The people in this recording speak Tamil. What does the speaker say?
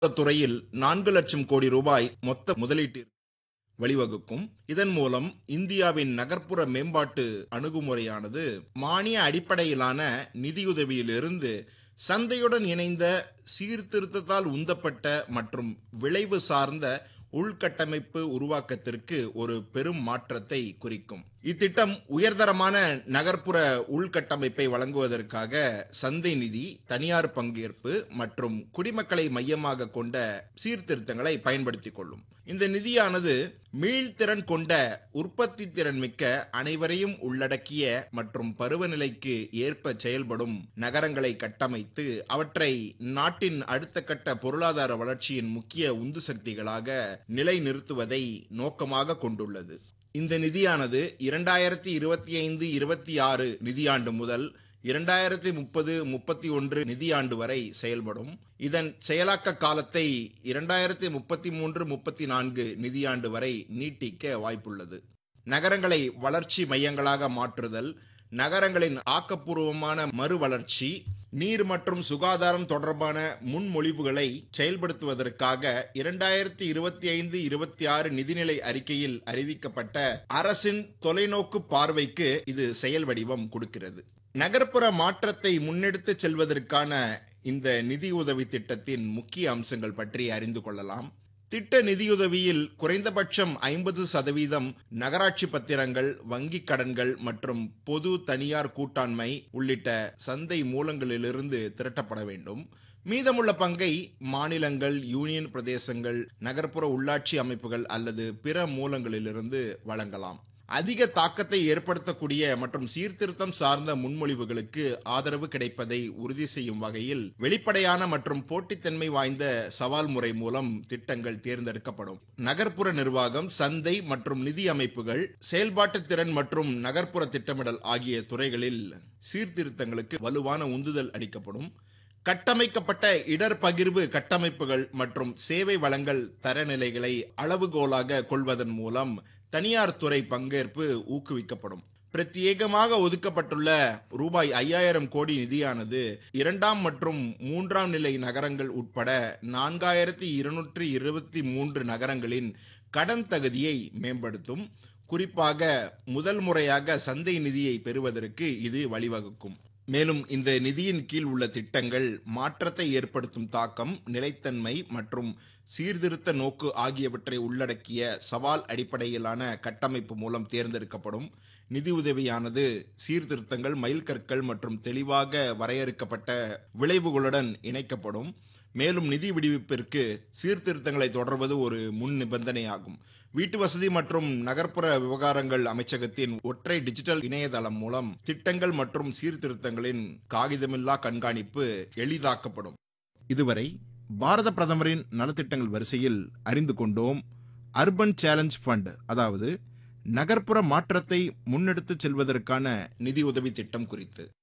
துறையில் நான்கு லட்சம் கோடி ரூபாய் மொத்த முதலீட்டிற்கு வழிவகுக்கும் இதன் மூலம் இந்தியாவின் நகர்ப்புற மேம்பாட்டு அணுகுமுறையானது மானிய அடிப்படையிலான நிதியுதவியிலிருந்து சந்தையுடன் இணைந்த சீர்திருத்தத்தால் உந்தப்பட்ட மற்றும் விளைவு சார்ந்த உள்கட்டமைப்பு உருவாக்கத்திற்கு ஒரு பெரும் மாற்றத்தை குறிக்கும் இத்திட்டம் உயர்தரமான நகர்ப்புற உள்கட்டமைப்பை வழங்குவதற்காக சந்தை நிதி தனியார் பங்கேற்பு மற்றும் குடிமக்களை மையமாக கொண்ட சீர்திருத்தங்களை பயன்படுத்திக் கொள்ளும் இந்த நிதியானது மீள்திறன் கொண்ட உற்பத்தி திறன் மிக்க அனைவரையும் உள்ளடக்கிய மற்றும் பருவநிலைக்கு ஏற்ப செயல்படும் நகரங்களை கட்டமைத்து அவற்றை நாட்டின் அடுத்த கட்ட பொருளாதார வளர்ச்சியின் முக்கிய உந்து சக்திகளாக நிலைநிறுத்துவதை நோக்கமாக கொண்டுள்ளது இந்த நிதியானது இரண்டாயிரத்தி இருபத்தி ஐந்து இருபத்தி ஆறு நிதியாண்டு முதல் இரண்டாயிரத்தி முப்பது முப்பத்தி ஒன்று நிதியாண்டு வரை செயல்படும் இதன் செயலாக்க காலத்தை இரண்டாயிரத்தி முப்பத்தி மூன்று முப்பத்தி நான்கு நிதியாண்டு வரை நீட்டிக்க வாய்ப்புள்ளது நகரங்களை வளர்ச்சி மையங்களாக மாற்றுதல் நகரங்களின் ஆக்கப்பூர்வமான மறுவளர்ச்சி நீர் மற்றும் சுகாதாரம் தொடர்பான முன்மொழிவுகளை செயல்படுத்துவதற்காக இரண்டாயிரத்தி இருபத்தி ஐந்து இருபத்தி ஆறு நிதிநிலை அறிக்கையில் அறிவிக்கப்பட்ட அரசின் தொலைநோக்கு பார்வைக்கு இது செயல் வடிவம் கொடுக்கிறது நகர்ப்புற மாற்றத்தை முன்னெடுத்து செல்வதற்கான இந்த நிதி உதவி திட்டத்தின் முக்கிய அம்சங்கள் பற்றி அறிந்து கொள்ளலாம் திட்ட நிதியுதவியில் குறைந்தபட்சம் ஐம்பது சதவீதம் நகராட்சி பத்திரங்கள் வங்கிக் கடன்கள் மற்றும் பொது தனியார் கூட்டாண்மை உள்ளிட்ட சந்தை மூலங்களிலிருந்து திரட்டப்பட வேண்டும் மீதமுள்ள பங்கை மாநிலங்கள் யூனியன் பிரதேசங்கள் நகர்ப்புற உள்ளாட்சி அமைப்புகள் அல்லது பிற மூலங்களிலிருந்து வழங்கலாம் அதிக தாக்கத்தை ஏற்படுத்தக்கூடிய மற்றும் சீர்திருத்தம் சார்ந்த முன்மொழிவுகளுக்கு ஆதரவு கிடைப்பதை உறுதி செய்யும் வகையில் வெளிப்படையான மற்றும் போட்டித்தன்மை வாய்ந்த சவால் முறை மூலம் திட்டங்கள் தேர்ந்தெடுக்கப்படும் நகர்ப்புற நிர்வாகம் சந்தை மற்றும் நிதி அமைப்புகள் செயல்பாட்டு திறன் மற்றும் நகர்ப்புற திட்டமிடல் ஆகிய துறைகளில் சீர்திருத்தங்களுக்கு வலுவான உந்துதல் அளிக்கப்படும் கட்டமைக்கப்பட்ட இடர் பகிர்வு கட்டமைப்புகள் மற்றும் சேவை வளங்கள் தரநிலைகளை அளவுகோலாக கொள்வதன் மூலம் தனியார் துறை பங்கேற்பு ஊக்குவிக்கப்படும் பிரத்யேகமாக ஒதுக்கப்பட்டுள்ள ரூபாய் ஐயாயிரம் கோடி நிதியானது இரண்டாம் மற்றும் மூன்றாம் நிலை நகரங்கள் உட்பட நான்காயிரத்தி இருநூற்றி இருபத்தி மூன்று நகரங்களின் கடன் தகுதியை மேம்படுத்தும் குறிப்பாக முதல் முறையாக சந்தை நிதியை பெறுவதற்கு இது வழிவகுக்கும் மேலும் இந்த நிதியின் கீழ் உள்ள திட்டங்கள் மாற்றத்தை ஏற்படுத்தும் தாக்கம் நிலைத்தன்மை மற்றும் சீர்திருத்த நோக்கு ஆகியவற்றை உள்ளடக்கிய சவால் அடிப்படையிலான கட்டமைப்பு மூலம் தேர்ந்தெடுக்கப்படும் நிதி உதவியானது சீர்திருத்தங்கள் மைல்கற்கள் மற்றும் தெளிவாக வரையறுக்கப்பட்ட விளைவுகளுடன் இணைக்கப்படும் மேலும் நிதி விடுவிப்பிற்கு சீர்திருத்தங்களை தொடர்வது ஒரு முன் நிபந்தனையாகும் வீட்டு வசதி மற்றும் நகர்ப்புற விவகாரங்கள் அமைச்சகத்தின் ஒற்றை டிஜிட்டல் இணையதளம் மூலம் திட்டங்கள் மற்றும் சீர்திருத்தங்களின் காகிதமில்லா கண்காணிப்பு எளிதாக்கப்படும் இதுவரை பாரத பிரதமரின் நலத்திட்டங்கள் வரிசையில் அறிந்து கொண்டோம் அர்பன் சேலஞ்ச் ஃபண்ட் அதாவது நகர்ப்புற மாற்றத்தை முன்னெடுத்துச் செல்வதற்கான நிதியுதவி திட்டம் குறித்து